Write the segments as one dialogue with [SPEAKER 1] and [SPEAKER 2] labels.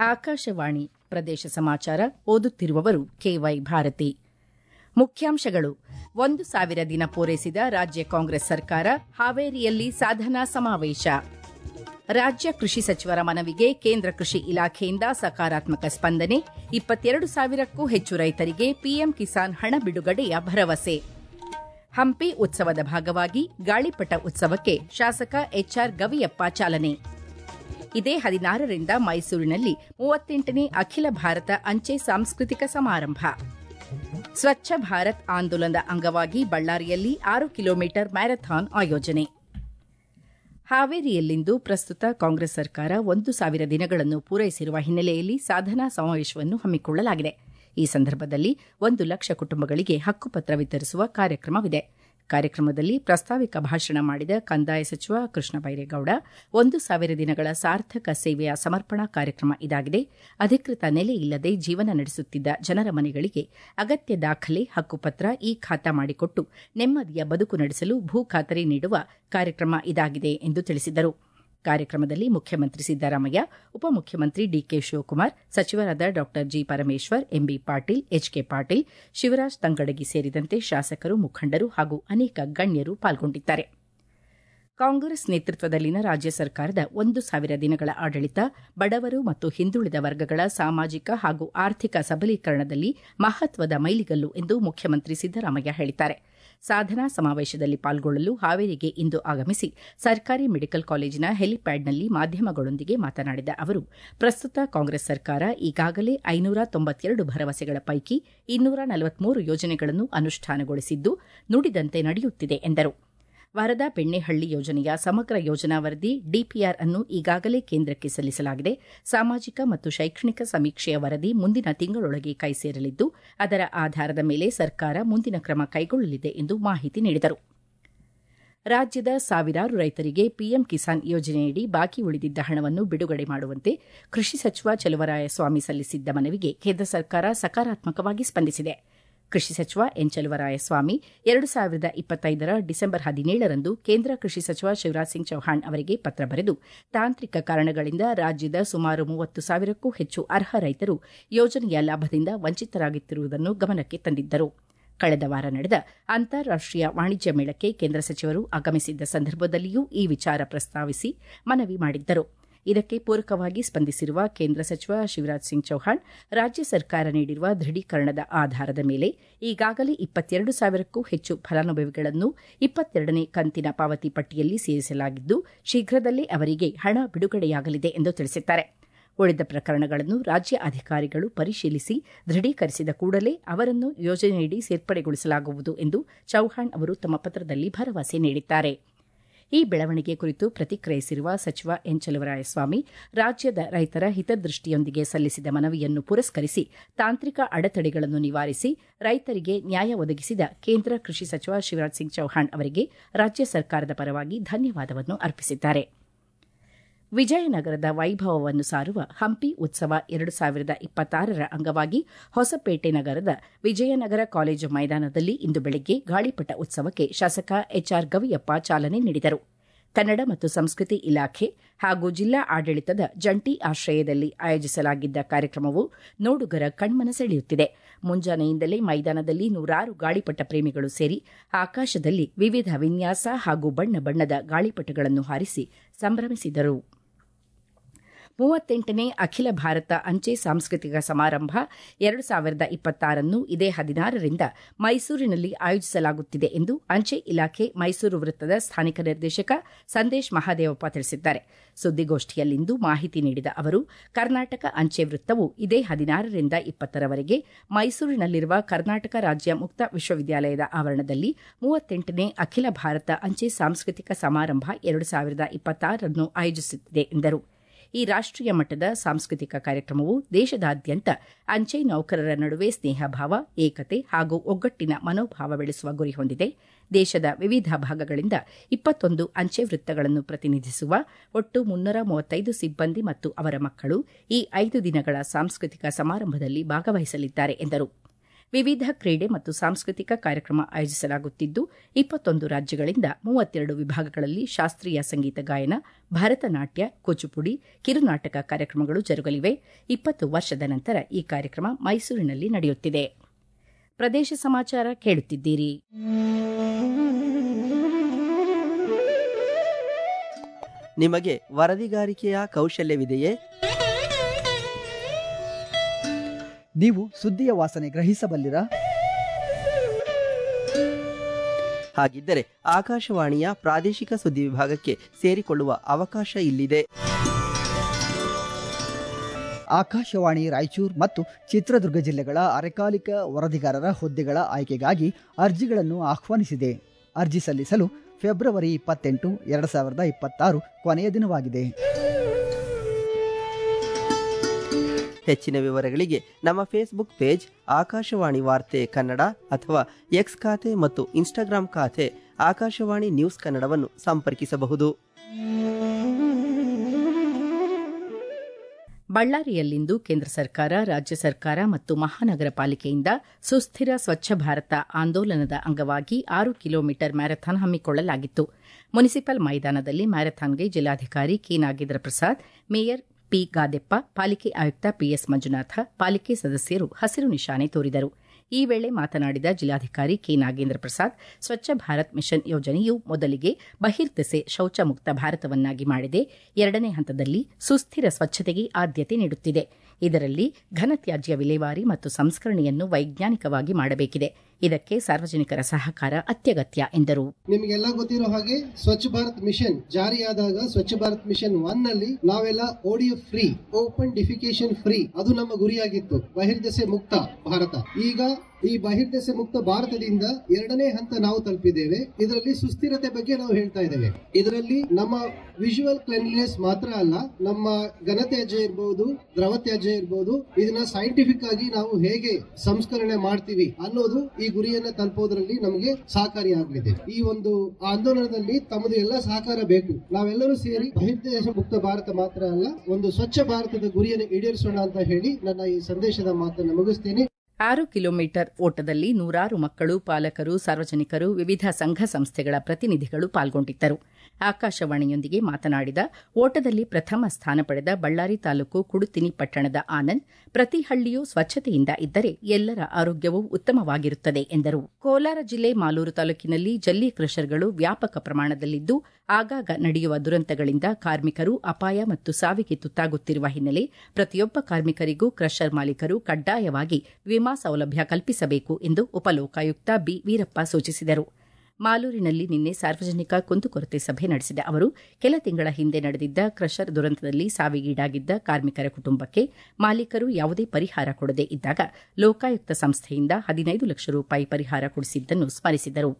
[SPEAKER 1] ಆಕಾಶವಾಣಿ ಪ್ರದೇಶ ಸಮಾಚಾರ ಓದುತ್ತಿರುವವರು ಕೆವೈ ಭಾರತಿ ಮುಖ್ಯಾಂಶಗಳು ಒಂದು ಸಾವಿರ ದಿನ ಪೂರೈಸಿದ ರಾಜ್ಯ ಕಾಂಗ್ರೆಸ್ ಸರ್ಕಾರ ಹಾವೇರಿಯಲ್ಲಿ ಸಾಧನಾ ಸಮಾವೇಶ ರಾಜ್ಯ ಕೃಷಿ ಸಚಿವರ ಮನವಿಗೆ ಕೇಂದ್ರ ಕೃಷಿ ಇಲಾಖೆಯಿಂದ ಸಕಾರಾತ್ಮಕ ಸ್ಪಂದನೆ ಇಪ್ಪತ್ತೆರಡು ಸಾವಿರಕ್ಕೂ ಹೆಚ್ಚು ರೈತರಿಗೆ ಪಿಎಂ ಕಿಸಾನ್ ಹಣ ಬಿಡುಗಡೆಯ ಭರವಸೆ ಹಂಪಿ ಉತ್ಸವದ ಭಾಗವಾಗಿ ಗಾಳಿಪಟ ಉತ್ಸವಕ್ಕೆ ಶಾಸಕ ಎಚ್ಆರ್ ಗವಿಯಪ್ಪ ಚಾಲನೆ ಇದೇ ಹದಿನಾರರಿಂದ ಮೈಸೂರಿನಲ್ಲಿ ಮೂವತ್ತೆಂಟನೇ ಅಖಿಲ ಭಾರತ ಅಂಚೆ ಸಾಂಸ್ಕೃತಿಕ ಸಮಾರಂಭ ಸ್ವಚ್ಛ ಭಾರತ್ ಆಂದೋಲನದ ಅಂಗವಾಗಿ ಬಳ್ಳಾರಿಯಲ್ಲಿ ಆರು ಕಿಲೋಮೀಟರ್ ಮ್ಯಾರಥಾನ್ ಆಯೋಜನೆ ಹಾವೇರಿಯಲ್ಲಿಂದು ಪ್ರಸ್ತುತ ಕಾಂಗ್ರೆಸ್ ಸರ್ಕಾರ ಒಂದು ಸಾವಿರ ದಿನಗಳನ್ನು ಪೂರೈಸಿರುವ ಹಿನ್ನೆಲೆಯಲ್ಲಿ ಸಾಧನಾ ಸಮಾವೇಶವನ್ನು ಹಮ್ಮಿಕೊಳ್ಳಲಾಗಿದೆ ಈ ಸಂದರ್ಭದಲ್ಲಿ ಒಂದು ಲಕ್ಷ ಕುಟುಂಬಗಳಿಗೆ ಹಕ್ಕುಪತ್ರ ವಿತರಿಸುವ ಕಾರ್ಯಕ್ರಮವಿದೆ ಕಾರ್ಯಕ್ರಮದಲ್ಲಿ ಪ್ರಸ್ತಾವಿಕ ಭಾಷಣ ಮಾಡಿದ ಕಂದಾಯ ಸಚಿವ ಕೃಷ್ಣ ಬೈರೇಗೌಡ ಒಂದು ಸಾವಿರ ದಿನಗಳ ಸಾರ್ಥಕ ಸೇವೆಯ ಸಮರ್ಪಣಾ ಕಾರ್ಯಕ್ರಮ ಇದಾಗಿದೆ ಅಧಿಕೃತ ನೆಲೆ ಇಲ್ಲದೆ ಜೀವನ ನಡೆಸುತ್ತಿದ್ದ ಜನರ ಮನೆಗಳಿಗೆ ಅಗತ್ಯ ದಾಖಲೆ ಹಕ್ಕುಪತ್ರ ಈ ಖಾತಾ ಮಾಡಿಕೊಟ್ಟು ನೆಮ್ಮದಿಯ ಬದುಕು ನಡೆಸಲು ಭೂ ಖಾತರಿ ನೀಡುವ ಕಾರ್ಯಕ್ರಮ ಇದಾಗಿದೆ ಎಂದು ತಿಳಿಸಿದರು ಕಾರ್ಯಕ್ರಮದಲ್ಲಿ ಮುಖ್ಯಮಂತ್ರಿ ಸಿದ್ದರಾಮಯ್ಯ ಉಪಮುಖ್ಯಮಂತ್ರಿ ಡಿಕೆ ಶಿವಕುಮಾರ್ ಸಚಿವರಾದ ಡಾ G Parameshwar MB Patil HK Patil Shivaraj Tangadagi ಸೇರಿದಂತೆ ಶಾಸಕರು ಮುಖಂಡರು ಹಾಗೂ ಅನೇಕ ಗಣ್ಯರು ಪಾಲ್ಗೊಂಡಿದ್ದಾರೆ ಕಾಂಗ್ರೆಸ್ ನೇತೃತ್ವದಲ್ಲಿನ ರಾಜ್ಯ ಸರ್ಕಾರದ ಒಂದು ಸಾವಿರ ದಿನಗಳ ಆಡಳಿತ ಬಡವರು ಮತ್ತು ಹಿಂದುಳಿದ ವರ್ಗಗಳ ಸಾಮಾಜಿಕ ಹಾಗೂ ಆರ್ಥಿಕ ಸಬಲೀಕರಣದಲ್ಲಿ ಮಹತ್ವದ ಮೈಲಿಗಲ್ಲು ಎಂದು ಮುಖ್ಯಮಂತ್ರಿ ಸಿದ್ದರಾಮಯ್ಯ ಹೇಳಿದ್ದಾರೆ ಸಾಧನಾ ಸಮಾವೇಶದಲ್ಲಿ ಪಾಲ್ಗೊಳ್ಳಲು ಹಾವೇರಿಗೆ ಇಂದು ಆಗಮಿಸಿ ಸರ್ಕಾರಿ ಮೆಡಿಕಲ್ ಕಾಲೇಜಿನ ಹೆಲಿಪ್ಯಾಡ್ನಲ್ಲಿ ಮಾಧ್ಯಮಗಳೊಂದಿಗೆ ಮಾತನಾಡಿದ ಅವರು ಪ್ರಸ್ತುತ ಕಾಂಗ್ರೆಸ್ ಸರ್ಕಾರ ಈಗಾಗಲೇ ಐನೂರ ತೊಂಬತ್ತೆರಡು ಭರವಸೆಗಳ ಪೈಕಿ ಇನ್ನೂರ ನಲವತ್ಮೂರು ಯೋಜನೆಗಳನ್ನು ಅನುಷ್ಠಾನಗೊಳಿಸಿದ್ದು ನುಡಿದಂತೆ ನಡೆಯುತ್ತಿದೆ ಎಂದರು ವರದಾ ಬೆಣ್ಣೆಹಳ್ಳಿ ಯೋಜನೆಯ ಸಮಗ್ರ ಯೋಜನಾ ವರದಿ ಡಿಪಿಆರ್ ಅನ್ನು ಈಗಾಗಲೇ ಕೇಂದ್ರಕ್ಕೆ ಸಲ್ಲಿಸಲಾಗಿದೆ ಸಾಮಾಜಿಕ ಮತ್ತು ಶೈಕ್ಷಣಿಕ ಸಮೀಕ್ಷೆಯ ವರದಿ ಮುಂದಿನ ತಿಂಗಳೊಳಗೆ ಕೈ ಸೇರಲಿದ್ದು ಅದರ ಆಧಾರದ ಮೇಲೆ ಸರ್ಕಾರ ಮುಂದಿನ ಕ್ರಮ ಕೈಗೊಳ್ಳಲಿದೆ ಎಂದು ಮಾಹಿತಿ ನೀಡಿದರು ರಾಜ್ಯದ ಸಾವಿರಾರು ರೈತರಿಗೆ ಪಿಎಂ ಕಿಸಾನ್ ಯೋಜನೆಯಡಿ ಬಾಕಿ ಉಳಿದಿದ್ದ ಹಣವನ್ನು ಬಿಡುಗಡೆ ಮಾಡುವಂತೆ ಕೃಷಿ ಸಚಿವ ಚಲುವರಾಯಸ್ವಾಮಿ ಸಲ್ಲಿಸಿದ್ದ ಮನವಿಗೆ ಕೇಂದ್ರ ಸರ್ಕಾರ ಸಕಾರಾತ್ಮಕವಾಗಿ ಸ್ಪಂದಿಸಿದೆ ಕೃಷಿ ಸಚಿವ ಎನ್ ಚಲುವರಾಯಸ್ವಾಮಿ ಎರಡು ಸಾವಿರದ ಇಪ್ಪತ್ತೈದರ ಡಿಸೆಂಬರ್ ಹದಿನೇಳರಂದು ಕೇಂದ್ರ ಕೃಷಿ ಸಚಿವ ಶಿವರಾಜ್ ಸಿಂಗ್ ಚೌಹಾಣ್ ಅವರಿಗೆ ಪತ್ರ ಬರೆದು ತಾಂತ್ರಿಕ ಕಾರಣಗಳಿಂದ ರಾಜ್ಯದ ಸುಮಾರು ಮೂವತ್ತು ಸಾವಿರಕ್ಕೂ ಹೆಚ್ಚು ಅರ್ಹ ರೈತರು ಯೋಜನೆಯ ಲಾಭದಿಂದ ವಂಚಿತರಾಗುತ್ತಿರುವುದನ್ನು ಗಮನಕ್ಕೆ ತಂದಿದ್ದರು ಕಳೆದ ವಾರ ನಡೆದ ಅಂತಾರಾಷ್ಟೀಯ ವಾಣಿಜ್ಯ ಮೇಳಕ್ಕೆ ಕೇಂದ್ರ ಸಚಿವರು ಆಗಮಿಸಿದ್ದ ಸಂದರ್ಭದಲ್ಲಿಯೂ ಈ ವಿಚಾರ ಪ್ರಸ್ತಾವಿಸಿ ಮನವಿ ಮಾಡಿದ್ದರು ಇದಕ್ಕೆ ಪೂರಕವಾಗಿ ಸ್ಪಂದಿಸಿರುವ ಕೇಂದ್ರ ಸಚಿವ ಶಿವರಾಜ್ ಸಿಂಗ್ ಚೌಹಾಣ್ ರಾಜ್ಯ ಸರ್ಕಾರ ನೀಡಿರುವ ದೃಢೀಕರಣದ ಆಧಾರದ ಮೇಲೆ ಈಗಾಗಲೇ ಇಪ್ಪತ್ತೆರಡು ಸಾವಿರಕ್ಕೂ ಹೆಚ್ಚು ಫಲಾನುಭವಿಗಳನ್ನು ಇಪ್ಪತ್ತೆರಡನೇ ಕಂತಿನ ಪಾವತಿ ಪಟ್ಟಿಯಲ್ಲಿ ಸೇರಿಸಲಾಗಿದ್ದು ಶೀಘ್ರದಲ್ಲೇ ಅವರಿಗೆ ಹಣ ಬಿಡುಗಡೆಯಾಗಲಿದೆ ಎಂದು ತಿಳಿಸಿದ್ದಾರೆ ಉಳಿದ ಪ್ರಕರಣಗಳನ್ನು ರಾಜ್ಯ ಅಧಿಕಾರಿಗಳು ಪರಿಶೀಲಿಸಿ ದೃಢೀಕರಿಸಿದ ಕೂಡಲೇ ಅವರನ್ನು ಯೋಜನೆಯಡಿ ಸೇರ್ಪಡೆಗೊಳಿಸಲಾಗುವುದು ಎಂದು ಚೌಹಾಣ್ ಅವರು ತಮ್ಮ ಪತ್ರದಲ್ಲಿ ಭರವಸೆ ನೀಡಿದ್ದಾರೆ ಈ ಬೆಳವಣಿಗೆ ಕುರಿತು ಪ್ರತಿಕ್ರಿಯಿಸಿರುವ ಸಚಿವ ಎನ್ ಚಲುವರಾಯಸ್ವಾಮಿ ರಾಜ್ಯದ ರೈತರ ಹಿತದೃಷ್ಟಿಯೊಂದಿಗೆ ಸಲ್ಲಿಸಿದ ಮನವಿಯನ್ನು ಪುರಸ್ಕರಿಸಿ ತಾಂತ್ರಿಕ ಅಡೆತಡೆಗಳನ್ನು ನಿವಾರಿಸಿ ರೈತರಿಗೆ ನ್ಯಾಯ ಒದಗಿಸಿದ ಕೇಂದ್ರ ಕೃಷಿ ಸಚಿವ ಶಿವರಾಜ್ ಸಿಂಗ್ ಚೌಹಾಣ್ ಅವರಿಗೆ ರಾಜ್ಯ ಸರ್ಕಾರದ ಪರವಾಗಿ ಧನ್ಯವಾದವನ್ನು ಅರ್ಪಿಸಿದ್ದಾರೆ ವಿಜಯನಗರದ ವೈಭವವನ್ನು ಸಾರುವ ಹಂಪಿ ಉತ್ಸವ ಎರಡು ಸಾವಿರದ ಇಪ್ಪತ್ತಾರರ ಅಂಗವಾಗಿ ಹೊಸಪೇಟೆ ನಗರದ ವಿಜಯನಗರ ಕಾಲೇಜು ಮೈದಾನದಲ್ಲಿ ಇಂದು ಬೆಳಗ್ಗೆ ಗಾಳಿಪಟ ಉತ್ಸವಕ್ಕೆ ಶಾಸಕ ಎಚ್ಆರ್ ಗವಿಯಪ್ಪ ಚಾಲನೆ ನೀಡಿದರು ಕನ್ನಡ ಮತ್ತು ಸಂಸ್ಕೃತಿ ಇಲಾಖೆ ಹಾಗೂ ಜಿಲ್ಲಾ ಆಡಳಿತದ ಜಂಟಿ ಆಶ್ರಯದಲ್ಲಿ ಆಯೋಜಿಸಲಾಗಿದ್ದ ಕಾರ್ಯಕ್ರಮವು ನೋಡುಗರ ಕಣ್ಮನ ಸೆಳೆಯುತ್ತಿದೆ ಮುಂಜಾನೆಯಿಂದಲೇ ಮೈದಾನದಲ್ಲಿ ನೂರಾರು ಗಾಳಿಪಟ ಪ್ರೇಮಿಗಳು ಸೇರಿ ಆಕಾಶದಲ್ಲಿ ವಿವಿಧ ವಿನ್ಯಾಸ ಹಾಗೂ ಬಣ್ಣ ಬಣ್ಣದ ಗಾಳಿಪಟಗಳನ್ನು ಹಾರಿಸಿ ಸಂಭ್ರಮಿಸಿದರು ಮೂವತ್ತೆಂಟನೇ ಅಖಿಲ ಭಾರತ ಅಂಚೆ ಸಾಂಸ್ಕೃತಿಕ ಸಮಾರಂಭ ಎರಡು ಸಾವಿರದ ಇಪ್ಪತ್ತಾರನ್ನು ಇದೇ ಹದಿನಾರರಿಂದ ಮೈಸೂರಿನಲ್ಲಿ ಆಯೋಜಿಸಲಾಗುತ್ತಿದೆ ಎಂದು ಅಂಚೆ ಇಲಾಖೆ ಮೈಸೂರು ವೃತ್ತದ ಸ್ಥಾನಿಕ ನಿರ್ದೇಶಕ ಸಂದೇಶ್ ಮಹಾದೇವಪ್ಪ ತಿಳಿಸಿದ್ದಾರೆ ಸುದ್ದಿಗೋಷ್ಠಿಯಲ್ಲಿಂದು ಮಾಹಿತಿ ನೀಡಿದ ಅವರು ಕರ್ನಾಟಕ ಅಂಚೆ ವೃತ್ತವು ಇದೇ ಹದಿನಾರರಿಂದ ಇಪ್ಪತ್ತರವರೆಗೆ ಮೈಸೂರಿನಲ್ಲಿರುವ ಕರ್ನಾಟಕ ರಾಜ್ಯ ಮುಕ್ತ ವಿಶ್ವವಿದ್ಯಾಲಯದ ಆವರಣದಲ್ಲಿ ಮೂವತ್ತೆಂಟನೇ ಅಖಿಲ ಭಾರತ ಅಂಚೆ ಸಾಂಸ್ಕೃತಿಕ ಸಮಾರಂಭ ಎರಡು ಸಾವಿರದ ಇಪ್ಪತ್ತಾರನ್ನು ಆಯೋಜಿಸುತ್ತಿದೆ ಎಂದರು ಈ ರಾಷ್ಟೀಯ ಮಟ್ಟದ ಸಾಂಸ್ಕೃತಿಕ ಕಾರ್ಯಕ್ರಮವು ದೇಶದಾದ್ಯಂತ ಅಂಚೆ ನೌಕರರ ನಡುವೆ ಸ್ನೇಹಭಾವ ಏಕತೆ ಹಾಗೂ ಒಗ್ಗಟ್ಟಿನ ಮನೋಭಾವ ಬೆಳೆಸುವ ಗುರಿ ಹೊಂದಿದೆ ದೇಶದ ವಿವಿಧ ಭಾಗಗಳಿಂದ ಇಪ್ಪತ್ತೊಂದು ಅಂಚೆ ವೃತ್ತಗಳನ್ನು ಪ್ರತಿನಿಧಿಸುವ ಒಟ್ಟು ಮುನ್ನೂರ ಮೂವತ್ತೈದು ಸಿಬ್ಬಂದಿ ಮತ್ತು ಅವರ ಮಕ್ಕಳು ಈ ಐದು ದಿನಗಳ ಸಾಂಸ್ಕೃತಿಕ ಸಮಾರಂಭದಲ್ಲಿ ಭಾಗವಹಿಸಲಿದ್ದಾರೆ ಎಂದರು ವಿವಿಧ ಕ್ರೀಡೆ ಮತ್ತು ಸಾಂಸ್ಕೃತಿಕ ಕಾರ್ಯಕ್ರಮ ಆಯೋಜಿಸಲಾಗುತ್ತಿದ್ದು ಇಪ್ಪತ್ತೊಂದು ರಾಜ್ಯಗಳಿಂದ ಮೂವತ್ತೆರಡು ವಿಭಾಗಗಳಲ್ಲಿ ಶಾಸ್ತ್ರೀಯ ಸಂಗೀತ ಗಾಯನ ಭರತನಾಟ್ಯ ಕೂಚುಪುಡಿ ಕಿರುನಾಟಕ ಕಾರ್ಯಕ್ರಮಗಳು ಜರುಗಲಿವೆ ಇಪ್ಪತ್ತು ವರ್ಷದ ನಂತರ ಈ ಕಾರ್ಯಕ್ರಮ ಮೈಸೂರಿನಲ್ಲಿ ನಡೆಯುತ್ತಿದೆ ಪ್ರದೇಶ ಸಮಾಚಾರ ಕೇಳುತ್ತಿದ್ದೀರಿ
[SPEAKER 2] ನಿಮಗೆ ವರದಿಗಾರಿಕೆಯ ಕೌಶಲ್ಯವಿದೆಯೇ
[SPEAKER 3] ನೀವು ಸುದ್ದಿಯ ವಾಸನೆ ಗ್ರಹಿಸಬಲ್ಲಿರಾ
[SPEAKER 2] ಹಾಗಿದ್ದರೆ ಆಕಾಶವಾಣಿಯ ಪ್ರಾದೇಶಿಕ ಸುದ್ದಿ ವಿಭಾಗಕ್ಕೆ ಸೇರಿಕೊಳ್ಳುವ ಅವಕಾಶ ಇಲ್ಲಿದೆ
[SPEAKER 3] ಆಕಾಶವಾಣಿ ರಾಯಚೂರು ಮತ್ತು ಚಿತ್ರದುರ್ಗ ಜಿಲ್ಲೆಗಳ ಅರೆಕಾಲಿಕ ವರದಿಗಾರರ ಹುದ್ದೆಗಳ ಆಯ್ಕೆಗಾಗಿ ಅರ್ಜಿಗಳನ್ನು ಆಹ್ವಾನಿಸಿದೆ ಅರ್ಜಿ ಸಲ್ಲಿಸಲು ಫೆಬ್ರವರಿ ಇಪ್ಪತ್ತೆಂಟು ಎರಡು ಸಾವಿರದ ಇಪ್ಪತ್ತಾರು ಕೊನೆಯ ದಿನವಾಗಿದೆ
[SPEAKER 2] ಹೆಚ್ಚಿನ ವಿವರಗಳಿಗೆ ನಮ್ಮ ಫೇಸ್ಬುಕ್ ಪೇಜ್ ಆಕಾಶವಾಣಿ ವಾರ್ತೆ ಕನ್ನಡ ಅಥವಾ ಎಕ್ಸ್ ಖಾತೆ ಮತ್ತು ಇನ್ಸ್ಟಾಗ್ರಾಂ ಖಾತೆ ಆಕಾಶವಾಣಿ ನ್ಯೂಸ್ ಕನ್ನಡವನ್ನು ಸಂಪರ್ಕಿಸಬಹುದು
[SPEAKER 1] ಬಳ್ಳಾರಿಯಲ್ಲಿಂದು ಕೇಂದ್ರ ಸರ್ಕಾರ ರಾಜ್ಯ ಸರ್ಕಾರ ಮತ್ತು ಮಹಾನಗರ ಪಾಲಿಕೆಯಿಂದ ಸುಸ್ಥಿರ ಸ್ವಚ್ಛ ಭಾರತ ಆಂದೋಲನದ ಅಂಗವಾಗಿ ಆರು ಕಿಲೋಮೀಟರ್ ಮ್ಯಾರಥಾನ್ ಹಮ್ಮಿಕೊಳ್ಳಲಾಗಿತ್ತು ಮುನಿಸಿಪಲ್ ಮೈದಾನದಲ್ಲಿ ಮ್ಯಾರಥಾನ್ಗೆ ಜಿಲ್ಲಾಧಿಕಾರಿ K Nagendra Prasad mayor P Gadeppa ಪಾಲಿಕೆ ಆಯುಕ್ತ ಪಿಎಸ್ ಮಂಜುನಾಥ ಪಾಲಿಕೆ ಸದಸ್ಯರು ಹಸಿರು ನಿಶಾನೆ ತೋರಿದರು ಈ ವೇಳೆ ಮಾತನಾಡಿದ ಜಿಲ್ಲಾಧಿಕಾರಿ ಕೆ ನಾಗೇಂದ್ರ ಪ್ರಸಾದ್ ಸ್ವಚ್ಛ ಭಾರತ್ ಮಿಷನ್ ಯೋಜನೆಯು ಮೊದಲಿಗೆ ಬಹಿರ್ದೆಸೆ ಶೌಚ ಮುಕ್ತ ಭಾರತವನ್ನಾಗಿ ಮಾಡಿದೆ ಎರಡನೇ ಹಂತದಲ್ಲಿ ಸುಸ್ಥಿರ ಸ್ವಚ್ಛತೆಗೆ ಆದ್ಯತೆ ನೀಡುತ್ತಿದೆ ಇದರಲ್ಲಿ ಘನತ್ಯಾಜ್ಯ ವಿಲೇವಾರಿ ಮತ್ತು ಸಂಸ್ಕರಣೆಯನ್ನು ವೈಜ್ಞಾನಿಕವಾಗಿ ಮಾಡಬೇಕಿದೆ ಇದಕ್ಕೆ ಸಾರ್ವಜನಿಕರ ಸಹಕಾರ ಅತ್ಯಗತ್ಯ ಎಂದರು
[SPEAKER 4] ನಿಮಗೆಲ್ಲ ಗೊತ್ತಿರೋ ಹಾಗೆ ಸ್ವಚ್ಛ ಭಾರತ್ ಮಿಷನ್ ಜಾರಿಯಾದಾಗ ಸ್ವಚ್ಛ ಭಾರತ್ ಮಿಷನ್ ಒನ್ ನಲ್ಲಿ ನಾವೆಲ್ಲ ಓಡಿಯೋ ಫ್ರೀ ಓಪನ್ ಡಿಫಿಕೇಶನ್ ಫ್ರೀ ಅದು ನಮ್ಮ ಗುರಿಯಾಗಿತ್ತು ಬಹಿರ್ದೆಸೆ ಮುಕ್ತ ಭಾರತ ಈಗ ಈ ಬಹಿರ್ದೆಸೆ ಮುಕ್ತ ಭಾರತದಿಂದ ಎರಡನೇ ಹಂತ ನಾವು ತಲುಪಿದ್ದೇವೆ ಇದರಲ್ಲಿ ಸುಸ್ಥಿರತೆ ಬಗ್ಗೆ ನಾವು ಹೇಳ್ತಾ ಇದ್ದೇವೆ ಇದರಲ್ಲಿ ನಮ್ಮ ವಿಜುವಲ್ ಕ್ಲೆನ್ಲಿನೆಸ್ ಮಾತ್ರ ಅಲ್ಲ ನಮ್ಮ ಘನತ್ಯಾಜ್ಯ ಇರಬಹುದು ದ್ರವ ತ್ಯಾಜ್ಯ ಇರಬಹುದು ಇದನ್ನ ಸೈಂಟಿಫಿಕ್ ಆಗಿ ನಾವು ಹೇಗೆ ಸಂಸ್ಕರಣೆ ಮಾಡ್ತೀವಿ ಅನ್ನೋದು ಈ ಗುರಿಯನ್ನ ತಲುಪೋದ್ರಲ್ಲಿ ನಮಗೆ ಸಹಕಾರಿಯಾಗಲಿದೆ ಈ ಒಂದು ಆಂದೋಲನದಲ್ಲಿ ತಮ್ಮದು ಎಲ್ಲ ಸಹಕಾರ ಬೇಕು ನಾವೆಲ್ಲರೂ ಸೇರಿ ಬಹಿರ್ದೇಶ ಮುಕ್ತ ಭಾರತ ಮಾತ್ರ ಅಲ್ಲ ಒಂದು ಸ್ವಚ್ಛ ಭಾರತದ ಗುರಿಯನ್ನು ಈಡೇರಿಸೋಣ ಅಂತ ಹೇಳಿ ನನ್ನ ಈ ಸಂದೇಶದ ಮಾತನ್ನು ಮುಗಿಸ್ತೇನೆ
[SPEAKER 1] ಆರು ಕಿಲೋಮೀಟರ್ ಓಟದಲ್ಲಿ ನೂರಾರು ಮಕ್ಕಳು ಪಾಲಕರು ಸಾರ್ವಜನಿಕರು ವಿವಿಧ ಸಂಘ ಸಂಸ್ಥೆಗಳ ಪ್ರತಿನಿಧಿಗಳು ಪಾಲ್ಗೊಂಡಿದ್ದರು ಆಕಾಶವಾಣಿಯೊಂದಿಗೆ ಮಾತನಾಡಿದ ಓಟದಲ್ಲಿ ಪ್ರಥಮ ಸ್ಥಾನ ಪಡೆದ ಬಳ್ಳಾರಿ ತಾಲೂಕು ಕುಡುತಿನಿ ಪಟ್ಟಣದ ಆನಂದ್ ಪ್ರತಿ ಹಳ್ಳಿಯೂ ಸ್ವಚ್ಛತೆಯಿಂದ ಇದ್ದರೆ ಎಲ್ಲರ ಆರೋಗ್ಯವೂ ಉತ್ತಮವಾಗಿರುತ್ತದೆ ಎಂದರು ಕೋಲಾರ ಜಿಲ್ಲೆ ಮಾಲೂರು ತಾಲೂಕಿನಲ್ಲಿ ಜಲ್ಲಿ ಕ್ರಷರ್ಗಳು ವ್ಯಾಪಕ ಪ್ರಮಾಣದಲ್ಲಿದ್ದು ಆಗಾಗ ನಡೆಯುವ ದುರಂತಗಳಿಂದ ಕಾರ್ಮಿಕರು ಅಪಾಯ ಮತ್ತು ಸಾವಿಗೆ ತುತ್ತಾಗುತ್ತಿರುವ ಹಿನ್ನೆಲೆ ಪ್ರತಿಯೊಬ್ಬ ಕಾರ್ಮಿಕರಿಗೂ ಕ್ರಷರ್ ಮಾಲೀಕರು ಕಡ್ಡಾಯವಾಗಿ ವಿಮಾ ಸೌಲಭ್ಯ ಕಲ್ಪಿಸಬೇಕು ಎಂದು ಉಪಲೋಕಾಯುಕ್ತ ಬಿ ವೀರಪ್ಪ ಸೂಚಿಸಿದರು ಮಾಲೂರಿನಲ್ಲಿ ನಿನ್ನೆ ಸಾರ್ವಜನಿಕ ಕುಂದುಕೊರತೆ ಸಭೆ ನಡೆಸಿದ ಅವರು ಕೆಲ ತಿಂಗಳ ಹಿಂದೆ ನಡೆದಿದ್ದ ಕ್ರಷರ್ ದುರಂತದಲ್ಲಿ ಸಾವಿಗೀಡಾಗಿದ್ದ ಕಾರ್ಮಿಕರ ಕುಟುಂಬಕ್ಕೆ ಮಾಲೀಕರು ಯಾವುದೇ ಪರಿಹಾರ ಕೊಡದೇ ಇದ್ದಾಗ ಲೋಕಾಯುಕ್ತ ಸಂಸ್ಥೆಯಿಂದ ಹದಿನೈದು ಲಕ್ಷ ರೂಪಾಯಿ ಪರಿಹಾರ ಕೊಡಿಸಿದ್ದನ್ನು ಸ್ಮರಿಸಿದರು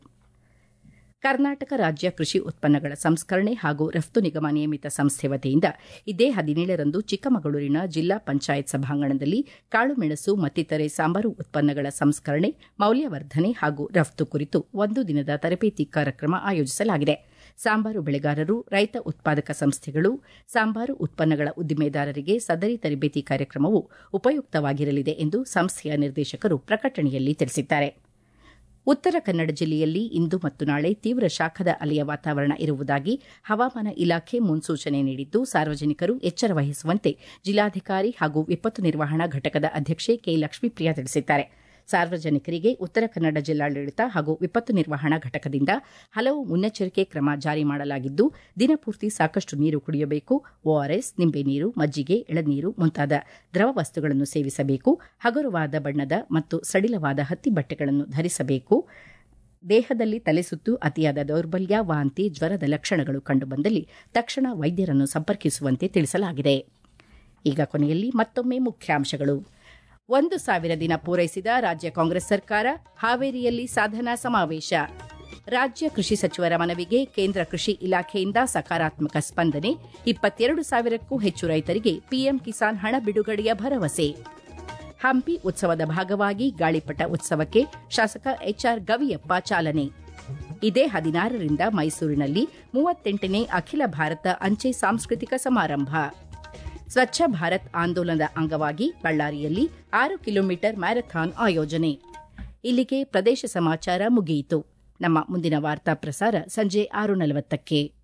[SPEAKER 1] ಕರ್ನಾಟಕ ರಾಜ್ಯ ಕೃಷಿ ಉತ್ಪನ್ನಗಳ ಸಂಸ್ಕರಣೆ ಹಾಗೂ ರಫ್ತು ನಿಗಮ ನಿಯಮಿತ ಸಂಸ್ಥೆ ವತಿಯಿಂದ ಇದೇ ಹದಿನೇಳರಂದು ಚಿಕ್ಕಮಗಳೂರಿನ ಜಿಲ್ಲಾ ಪಂಚಾಯತ್ ಸಭಾಂಗಣದಲ್ಲಿ ಕಾಳುಮೆಣಸು ಮತ್ತಿತರೆ ಸಾಂಬಾರು ಉತ್ಪನ್ನಗಳ ಸಂಸ್ಕರಣೆ ಮೌಲ್ಯವರ್ಧನೆ ಹಾಗೂ ರಫ್ತು ಕುರಿತು ಒಂದು ದಿನದ ತರಬೇತಿ ಕಾರ್ಯಕ್ರಮ ಆಯೋಜಿಸಲಾಗಿದೆ ಸಾಂಬಾರು ಬೆಳೆಗಾರರು ರೈತ ಉತ್ಪಾದಕ ಸಂಸ್ಥೆಗಳು ಸಾಂಬಾರು ಉತ್ಪನ್ನಗಳ ಉದ್ದಿಮೆದಾರರಿಗೆ ಸದರಿ ತರಬೇತಿ ಕಾರ್ಯಕ್ರಮವು ಉಪಯುಕ್ತವಾಗಿರಲಿದೆ ಎಂದು ಸಂಸ್ಥೆಯ ನಿರ್ದೇಶಕರು ಪ್ರಕಟಣೆಯಲ್ಲಿ ತಿಳಿಸಿದ್ದಾರೆ ಉತ್ತರ ಕನ್ನಡ ಜಿಲ್ಲೆಯಲ್ಲಿ ಇಂದು ಮತ್ತು ನಾಳೆ ತೀವ್ರ ಶಾಖದ ಅಲೆಯ ವಾತಾವರಣ ಇರುವುದಾಗಿ ಹವಾಮಾನ ಇಲಾಖೆ ಮುನ್ಸೂಚನೆ ನೀಡಿದ್ದು ಸಾರ್ವಜನಿಕರು ಎಚ್ಚರ ವಹಿಸುವಂತೆ ಜಿಲ್ಲಾಧಿಕಾರಿ ಹಾಗೂ ವಿಪತ್ತು ನಿರ್ವಹಣಾ ಘಟಕದ ಅಧ್ಯಕ್ಷೆ ಕೆ ಲಕ್ಷ್ಮೀಪ್ರಿಯಾ ತಿಳಿಸಿದ್ದಾರೆ ಸಾರ್ವಜನಿಕರಿಗೆ ಉತ್ತರ ಕನ್ನಡ ಜಿಲ್ಲಾಡಳಿತ ಹಾಗೂ ವಿಪತ್ತು ನಿರ್ವಹಣಾ ಘಟಕದಿಂದ ಹಲವು ಮುನ್ನೆಚ್ಚರಿಕೆ ಕ್ರಮ ಜಾರಿ ಮಾಡಲಾಗಿದ್ದು ದಿನಪೂರ್ತಿ ಸಾಕಷ್ಟು ನೀರು ಕುಡಿಯಬೇಕು ಓಆರ್ಎಸ್ ನಿಂಬೆ ನೀರು ಮಜ್ಜಿಗೆ ಎಳನೀರು ಮುಂತಾದ ದ್ರವ ವಸ್ತುಗಳನ್ನು ಸೇವಿಸಬೇಕು ಹಗುರವಾದ ಬಣ್ಣದ ಮತ್ತು ಸಡಿಲವಾದ ಹತ್ತಿ ಬಟ್ಟೆಗಳನ್ನು ಧರಿಸಬೇಕು ದೇಹದಲ್ಲಿ ತಲೆಸುತ್ತು ಅತಿಯಾದ ದೌರ್ಬಲ್ಯ ವಾಂತಿ ಜ್ವರದ ಲಕ್ಷಣಗಳು ಕಂಡುಬಂದಲ್ಲಿ ತಕ್ಷಣ ವೈದ್ಯರನ್ನು ಸಂಪರ್ಕಿಸುವಂತೆ ತಿಳಿಸಲಾಗಿದೆ ಈಗ ಕೊನೆಯಲ್ಲಿ ಮತ್ತೊಮ್ಮೆ ಮುಖ್ಯಾಂಶಗಳು ಒಂದು ಸಾವಿರ ದಿನ ಪೂರೈಸಿದ ರಾಜ್ಯ ಕಾಂಗ್ರೆಸ್ ಸರ್ಕಾರ ಹಾವೇರಿಯಲ್ಲಿ ಸಾಧನಾ ಸಮಾವೇಶ ರಾಜ್ಯ ಕೃಷಿ ಸಚಿವರ ಮನವಿಗೆ ಕೇಂದ್ರ ಕೃಷಿ ಇಲಾಖೆಯಿಂದ ಸಕಾರಾತ್ಮಕ ಸ್ಪಂದನೆ ಇಪ್ಪತ್ತೆರಡು ಸಾವಿರಕ್ಕೂ ಹೆಚ್ಚು ರೈತರಿಗೆ ಪಿಎಂ ಕಿಸಾನ್ ಹಣ ಬಿಡುಗಡೆಯ ಭರವಸೆ ಹಂಪಿ ಉತ್ಸವದ ಭಾಗವಾಗಿ ಗಾಳಿಪಟ ಉತ್ಸವಕ್ಕೆ ಶಾಸಕ ಎಚ್ಆರ್ ಗವಿಯಪ್ಪ ಚಾಲನೆ ಇದೇ ಹದಿನಾರರಿಂದ ಮೈಸೂರಿನಲ್ಲಿ ಮೂವತ್ತೆಂಟನೇ ಅಖಿಲ ಭಾರತ ಅಂಚೆ ಸಾಂಸ್ಕೃತಿಕ ಸಮಾರಂಭ ಸ್ವಚ್ಛ ಭಾರತ್ ಆಂದೋಲನದ ಅಂಗವಾಗಿ ಬಳ್ಳಾರಿಯಲ್ಲಿ ಆರು ಕಿಲೋಮೀಟರ್ ಮ್ಯಾರಥಾನ್ ಆಯೋಜನೆ ಇಲ್ಲಿಗೆ ಪ್ರದೇಶ ಸಮಾಚಾರ ಮುಗಿಯಿತು ನಮ್ಮ ಮುಂದಿನ ವಾರ್ತಾ ಪ್ರಸಾರ ಸಂಜೆ ಆರು ನಲವತ್ತಕ್ಕೆ